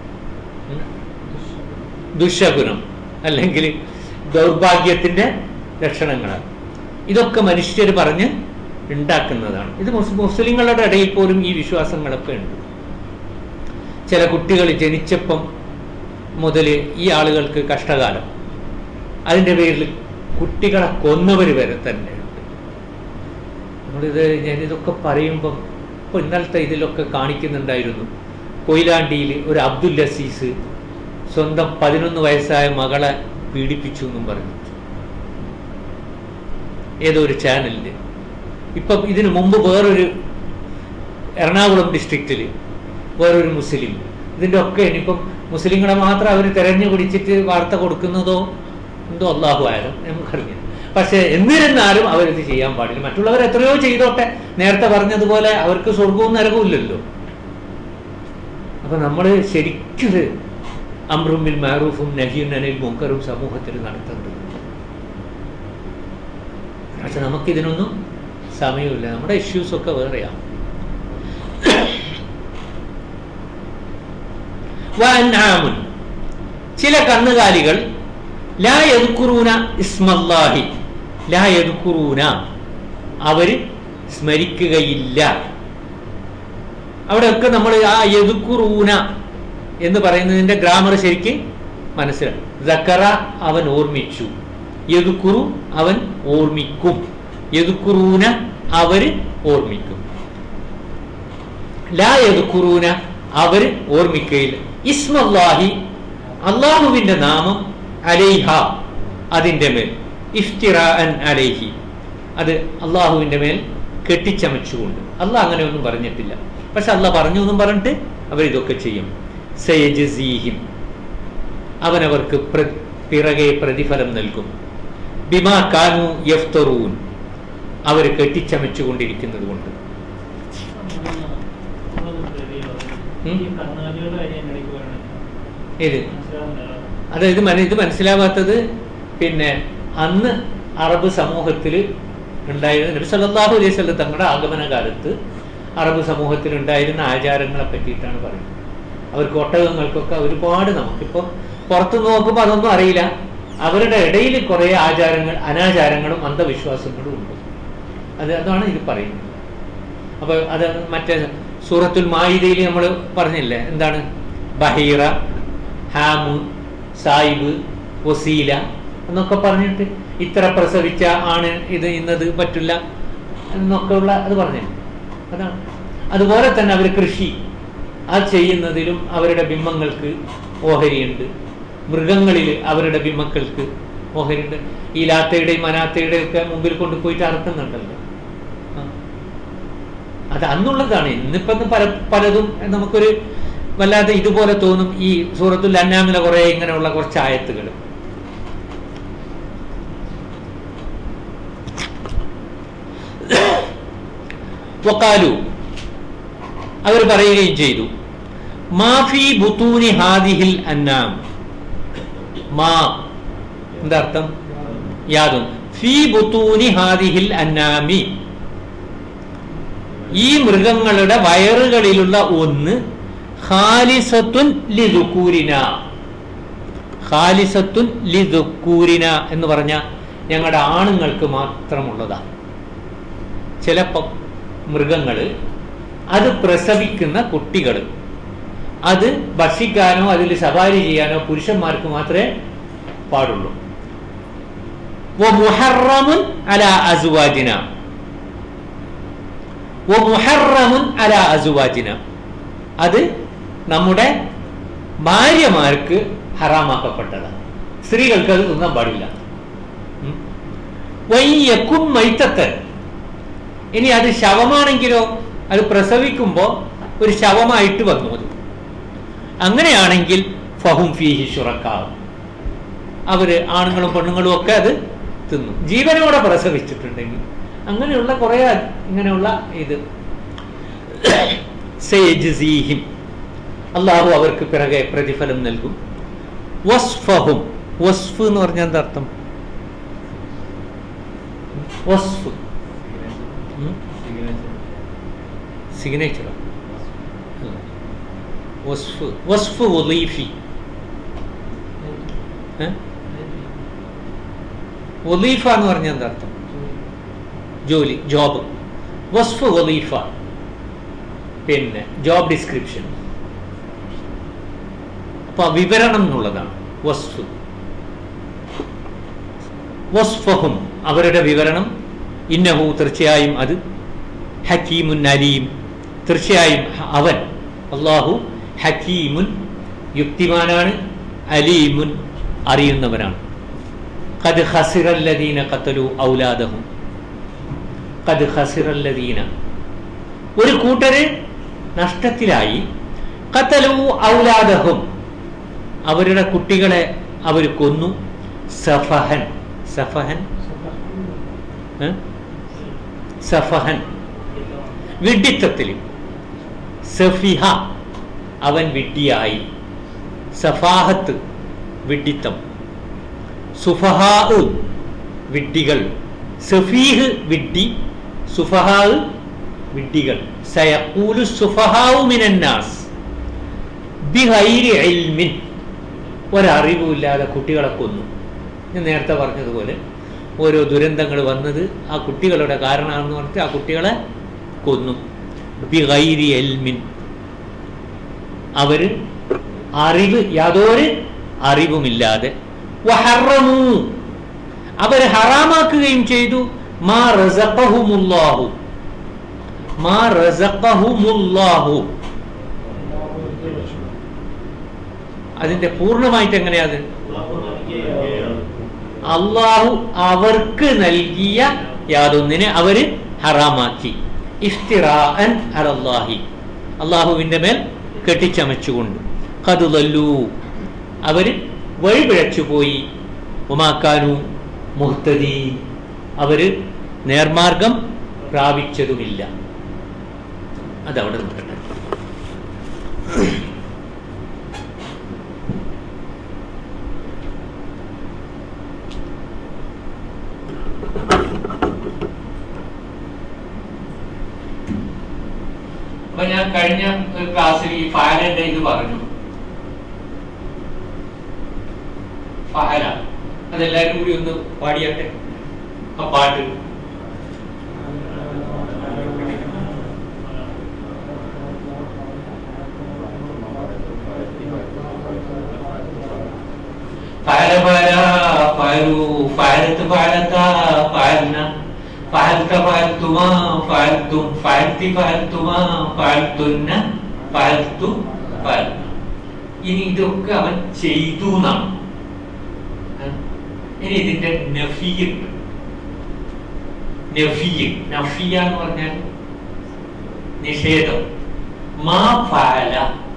ദുശകുനം അല്ലെങ്കിൽ ദൗർഭാഗ്യത്തിന്റെ ലക്ഷണങ്ങളാണ് ഇതൊക്കെ മനുഷ്യർ പറഞ്ഞ് ഉണ്ടാക്കുന്നതാണ് ഇത് മുസ്ലിങ്ങളുടെ ഇടയിൽ പോലും ഈ വിശ്വാസങ്ങളൊക്കെ ഉണ്ട് ചില കുട്ടികൾ ജനിച്ചപ്പം മുതൽ ഈ ആളുകൾക്ക് കഷ്ടകാലം അതിൻ്റെ പേരിൽ കുട്ടികളെ കൊന്നവർ വരെ തന്നെ ഉണ്ട് നമ്മളിത് ഞാനിതൊക്കെ പറയുമ്പം ഇപ്പോൾ ഇന്നലത്തെ ഇതിലൊക്കെ കാണിക്കുന്നുണ്ടായിരുന്നു കൊയിലാണ്ടിയിൽ ഒരു അബ്ദുൽ അസീസ് സ്വന്തം പതിനൊന്ന് വയസ്സായ മകളെ പീഡിപ്പിച്ചു എന്നും പറഞ്ഞു ഏതോ ഒരു ചാനലിൽ ഇപ്പം ഇതിനു മുമ്പ് വേറൊരു എറണാകുളം ഡിസ്ട്രിക്റ്റിൽ വേറൊരു മുസ്ലിം ഇതിൻ്റെ ഒക്കെ ഇനിയിപ്പം മുസ്ലിങ്ങളെ മാത്രം അവർ തെരഞ്ഞു പിടിച്ചിട്ട് വാർത്ത കൊടുക്കുന്നതോ എന്തോ അള്ളാഹു ആയാലും നമുക്കറിയാം പക്ഷെ എന്നിരുന്നാലും അവരിത് ചെയ്യാൻ പാടില്ല മറ്റുള്ളവർ എത്രയോ ചെയ്തോട്ടെ നേരത്തെ പറഞ്ഞതുപോലെ അവർക്ക് സ്വർഗവും നരകവും ഇല്ലല്ലോ അപ്പൊ നമ്മൾ ശരിക്കൊരു അമ്രുമിൽ മാറൂഫും നഹിയും അനിൽ മുങ്കറും സമൂഹത്തിൽ നടത്തേണ്ടത് പക്ഷെ നമുക്കിതിനൊന്നും സമയമില്ല നമ്മുടെ ഇഷ്യൂസ് ഒക്കെ വേറെയാണ് വഅൻആമുൻ. ചില കന്നുകാലികൾ ലാ യദ്കുറൂന ഇസ്മല്ലാഹി ലാ യദ്കുറൂന അവര് സ്മരിക്കുകയില്ല അവിടെയൊക്കെ നമ്മൾ ആ യദുക്കുറൂന എന്ന് പറയുന്നതിന്റെ ഗ്രാമർ ശരിക്ക് മനസ്സിലാക്കും ദക്കറ അവൻ ഓർമ്മിച്ചു യദുക്കുറു അവൻ ഓർമ്മിക്കും യദുക്കുറൂന അവര് ഓർമ്മിക്കും ലാ യദുക്കുറൂന അവര് ഓർമ്മിക്കുകയില്ല ഇസ്മല്ലാഹി അള്ളാഹുവിന്റെ നാമം അലൈഹ അതിന്റെ മേൽ ഇഫ്തിറാൻ അലൈഹി അത് അള്ളാഹുവിന്റെ മേൽ കെട്ടിച്ചമച്ചുകൊണ്ട് അള്ളാഹ് അങ്ങനെ ഒന്നും പറഞ്ഞിട്ടില്ല പക്ഷെ അള്ളാഹ് പറഞ്ഞു എന്നും പറഞ്ഞിട്ട് അവരിതൊക്കെ ചെയ്യും സയജസീഹിം അവനവർക്ക് പ്ര- പിറകെ പ്രതിഫലം നൽകും ബിമാ കാനു യഫ്തറൂൻ അവർ കെട്ടിച്ചമച്ചു കൊണ്ടിരിക്കുന്നത് കൊണ്ട് ഉം. ഈ കർണാടകയുടെ കാര്യം എൻ്റെ ഇടയ്ക്ക് പറയണേ ഏത് മനസ്സിലാവുന്നില്ല അതായത് മന- ഇത് മനസ്സിലാവാത്തത് പിന്നെ അന്ന് അറബ് സമൂഹത്തിൽ ഉണ്ടായിരുന്ന നബി സല്ലല്ലാഹു അലൈഹി വസല്ലം തങ്ങളുടെ ആഗമന കാലത്ത് അറബ് സമൂഹത്തിൽ ഉണ്ടായിരുന്ന ആചാരങ്ങളെ പറ്റിയിട്ടാണ് പറയുന്നത് അവർക്ക് ഒട്ടകങ്ങൾക്കൊക്കെ ഒരുപാട് നമുക്കിപ്പോൾ പുറത്ത് നോക്കുമ്പോൾ അതൊന്നും അറിയില്ല അവരുടെ ഇടയിൽ കുറേ ആചാരങ്ങൾ അനാചാരങ്ങളും അന്ധവിശ്വാസങ്ങളും ഉണ്ട് അത് അതാണ് ഇത് പറയുന്നത് അപ്പോൾ അത് മറ്റേ സൂറത്തുൽ മായിദയിൽ നമ്മൾ പറഞ്ഞില്ലേ എന്താണ് ബഹീറ ഹാമു സായിബ് വസീല എന്നൊക്കെ പറഞ്ഞിട്ട് ഇത്ര പ്രസവിച്ച ആണ് ഇത് ഇന്നത് പറ്റില്ല എന്നൊക്കെ ഉള്ള അത് പറഞ്ഞു അതാണ് അതുപോലെ തന്നെ അവർ കൃഷി ആ ചെയ്യുന്നതിലും അവരുടെ ബിംബങ്ങൾക്ക് ഓഹരിയുണ്ട് മൃഗങ്ങളിൽ അവരുടെ ബിംബങ്ങൾക്ക് ഓഹരിയുണ്ട് ഈ ലാത്തയുടെയും മനാത്തയുടെയും ഒക്കെ മുമ്പിൽ കൊണ്ടുപോയിട്ട് അറുക്കുന്നുണ്ടല്ലോ ആ. അത് അന്നുള്ളതാണ് ഇന്നിപ്പം പല പലതും നമുക്കൊരു വല്ലാതെ ഇതുപോലെ തോന്നും ഈ സൂറത്തുൽ അന്നാമിലെ കുറെ ഇങ്ങനെയുള്ള കുറച്ച് ആയത്തുകൾ വക്കാലു അവർ പറയുകയും ചെയ്തു മാഫി ബുത്തൂനി ഹാദിഹിൽ അന്നാം മാ എന്താ അർത്ഥം യാതും ഫി ബുത്തൂനി ഹാദിഹിൽ അന്നാമി ഈ മൃഗങ്ങളുടെ വയറുകളിലുള്ള ഒന്ന് ഖാലിസത്തുൻ ലിദുക്കൂരിന ഖാലിസത്തുൻ ലിദുക്കൂരിന എന്ന് പറഞ്ഞ ഞങ്ങളുടെ ആണുങ്ങൾക്ക് മാത്രമുള്ളതാണ് ചിലപ്പം മൃഗങ്ങൾ അത് പ്രസവിക്കുന്ന കുട്ടികൾ അത് ഭക്ഷിക്കാനോ അതിൽ സവാരി ചെയ്യാനോ പുരുഷന്മാർക്ക് മാത്രമേ പാടുള്ളൂ മുഹറമുൻ അല അസുവാജിന മുഹറമുൻ അല അസുവാജിന അത് നമ്മുടെ ഭാര്യമാർക്ക് ഹറാമാക്കപ്പെട്ടതാണ് സ്ത്രീകൾക്ക് അത് തിന്നാൻ പാടില്ല ഉം. വയ്യക്കും മൈത്തത്തൻ ഇനി അത് ശവമാണെങ്കിലോ അത് പ്രസവിക്കുമ്പോൾ ഒരു ശവമായിട്ട് വന്നു അത് അങ്ങനെയാണെങ്കിൽ ഫഹും ഫീഹി ഷുറക്കാവും അവര് ആണുങ്ങളും പെണ്ണുങ്ങളും ഒക്കെ അത് തിന്നും ജീവനോടെ പ്രസവിച്ചിട്ടുണ്ടെങ്കിൽ അങ്ങനെയുള്ള കുറെ ഇങ്ങനെയുള്ള ഇത് സയജ്സീഹിം. അള്ളാഹു അവർക്ക് പിറകെ പ്രതിഫലം നൽകും വസ്ഫഹും വസ്ഫ് എന്ന് പറഞ്ഞാൽ എന്താ അർത്ഥം വസ്ഫ് ഉം? സിഗ്നേച്ചറോ അല്ല. വസ്ഫ് വസ്ഫ് വലീഫി ഏ? വലീഫ എന്ന് പറഞ്ഞാൽ എന്താ അർത്ഥം ജോലി ജോബ് വസ്ഫ് വലീഫ പിന്നെ ജോബ് ഡിസ്ക്രിപ്ഷൻ അപ്പൊ വിവരണം എന്നുള്ളതാണ് വസ്ഫ് വസ്ഫഹും അവരുടെ വിവരണം ഇന്നഹു തീർച്ചയായും അത് ഹക്കീമുൻ അലീം തീർച്ചയായും അവൻ അള്ളാഹു ഹക്കീമുൻ യുക്തിമാനാണ് അലീമുൻ അറിയുന്നവനാണ് കത് ഹസിറല്ലദീന കത്തലു ഔലാദഹും കത് ഹസിറല്ലദീന ഒരു കൂട്ടര് നഷ്ടത്തിലായി കത്തലു ഔലാദഹും അവരുടെ കുട്ടികളെ അവർ കൊന്നു സഫഹൻ സഫഹൻ ഏ? സഫഹൻ വിഡ്ഢിത്തത്തിൽ സഫിഹ അവൻ വിഡ്ഢിയായി സഫാഹത്ത് വിഡ്ഢിത്തം സുഫഹാ വിഡ്ഢികൾ സഫീഹ് വിഡ്ഢി സുഫഹാ വിഡ്ഢികൾ സയഖൂലു സുഫഹാഉ മിനന്നാസ് ബിഗൈരി ഇൽമിൻ ഒരറിവുമില്ലാതെ കുട്ടികളെ കൊന്നു ഞാൻ നേരത്തെ പറഞ്ഞതുപോലെ ഓരോ ദുരന്തങ്ങൾ വന്നത് ആ കുട്ടികളുടെ കാരണമാണെന്ന് പറഞ്ഞിട്ട് ആ കുട്ടികളെ കൊന്നു ബിഗൈരി എൽമിൻ അവര് അറിവ് യാതൊരു അറിവുമില്ലാതെ വഹറമു അവർ ഹറാമാക്കുകയും ചെയ്തു മാ റസഖഹുമുല്ലാഹു മാ റസഖഹുമുല്ലാഹു അതിന്റെ പൂർണ്ണമായിട്ട് എങ്ങനെയാ അത് അള്ളാഹു അവർക്ക് നൽകിയ യാതൊന്നിനെ അവര് ഹറാമാക്കി ഇഫ്തിറാഅൻ അലല്ലാഹി അള്ളാഹുവിന്റെ മേൽ കെട്ടിച്ചമച്ചുകൊണ്ട് കതുതല്ലു അവര് വഴിപിഴച്ചുപോയി ഉമാക്കാനു മുഹ്തദി അവര് നേർമാർഗം പ്രാപിച്ചതുമില്ല അതവിടെ നിൽക്കട്ടെ അപ്പൊ ഞാൻ കഴിഞ്ഞ ഒരു ക്ലാസ്സിൽ ഈ ഫാരന്റെ ഇത് പറഞ്ഞു ഫഹല അതെല്ലാരും കൂടി ഒന്ന് പാടിയാട്ടെ ആ പാട്ട് ഫഅല ഫഅല ഫഅലു ഫഅലത്ത് ഫഅലത ഫഅൽന ഫഅൽത ഫഅൽതുമാ ഫഅൽതും ഫഅൽതി ഫഅൽതുമാ ഫഅൽതുന്ന ഫഅൽതു ഫഅൽന ഇനി ഇതൊക്കെ അവൻ ചെയ്തു എന്നാണ് ഏ? ഇനി ഇതിന്റെ നഫിയുണ്ട് നഫിയ നഫിയ എന്ന് പറഞ്ഞാൽ നിഷേധം മാ ഫഅല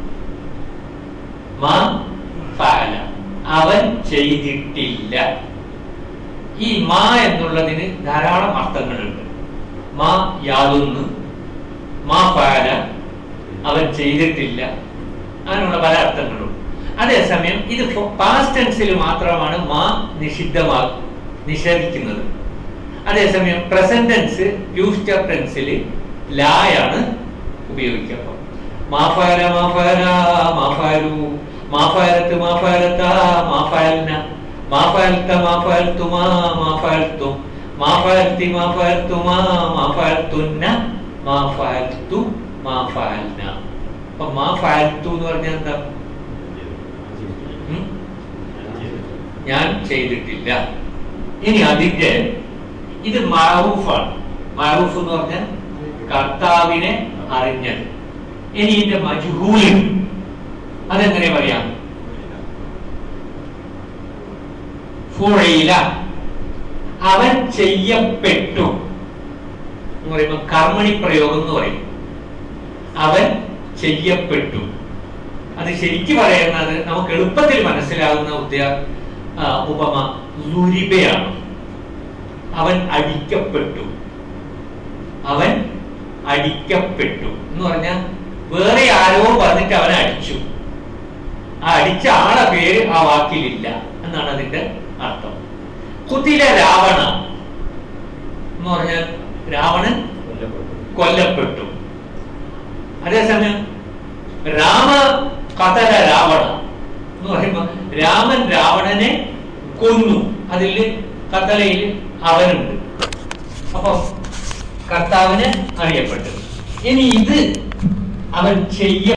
മാ ഫഅല അവൻ ചെയ്തിട്ടില്ല ഈ മാ എന്നുള്ളതിന് ധാരാളം അർത്ഥങ്ങളുണ്ട് മാ യാതൊന്ന് മാ ഫഅല അവൻ ചെയ്തിട്ടില്ല അങ്ങനെയുള്ള പല അർത്ഥങ്ങളും അതേസമയം ഇത് പാസ്റ്റ് ടെൻസിൽ മാത്രമാണ് മാ നിഷിദ്ധമാ നിഷേധിക്കുന്നത് അതേസമയം പ്രസന്റ് ടെൻസ് ഫ്യൂച്ചർ ടെൻസിൽ ലായാണ് ഉപയോഗിക്കുക മാഫാല മാഫാല മാഫാലു മാഫാലത്ത് മാഫാലത്ത മാഫാലന മാഫാലത്ത മാഫാലത്തുമാ മാഫാലത്തും മാഫാലത്തി മാഫാലത്തുമാ മാഫാലത്തുന്ന മാഫാലത്തു മാഫാലന അപ്പൊ മാഫാലത്തു എന്ന് പറഞ്ഞാൽ എന്താ ഉം? ഞാൻ ചെയ്തിട്ടില്ല ഇനി അതിന്റെ ഇത് മാറൂഫാണ് മാറൂഫ് എന്ന് പറഞ്ഞാൽ കർത്താവിനെ അറിഞ്ഞത് ഇനി ഇതിന്റെ മജ്ഹൂലും അതെങ്ങനെ പറയാം ഫുഴയില അവൻ ചെയ്യപ്പെട്ടു എന്ന് പറയുമ്പോൾ കർമ്മണി പ്രയോഗം എന്ന് പറയും അവൻ ചെയ്യപ്പെട്ടു അത് ശരിക്ക് പറയുന്നത് നമുക്ക് എളുപ്പത്തിൽ മനസ്സിലാകുന്ന ഉദ്യ ആ, ഉപമ ലുരിബയാണ് അവൻ അടിക്കപ്പെട്ടു അവൻ അടിക്കപ്പെട്ടു എന്ന് പറഞ്ഞാൽ വേറെ ആരോ പറഞ്ഞിട്ട് അവനെ അടിച്ചു ആ അടിച്ച ആളെ പേര് ആ വാക്കിലില്ല എന്നാണ് അതിന്റെ അർത്ഥം കുതില രാവണ എന്ന് പറഞ്ഞാൽ രാവണൻ കൊല്ലപ്പെട്ടു അതേസമയം രാമ കഥല രാവണ എന്ന് പറയുമ്പോ രാമൻ രാവണനെ കൊന്നു അതിൽ കഥലയിൽ അവനുണ്ട് അപ്പൊ കർത്താവിന് അറിയപ്പെട്ടു ഇനി ഇത് അവൻ ചെയ്യ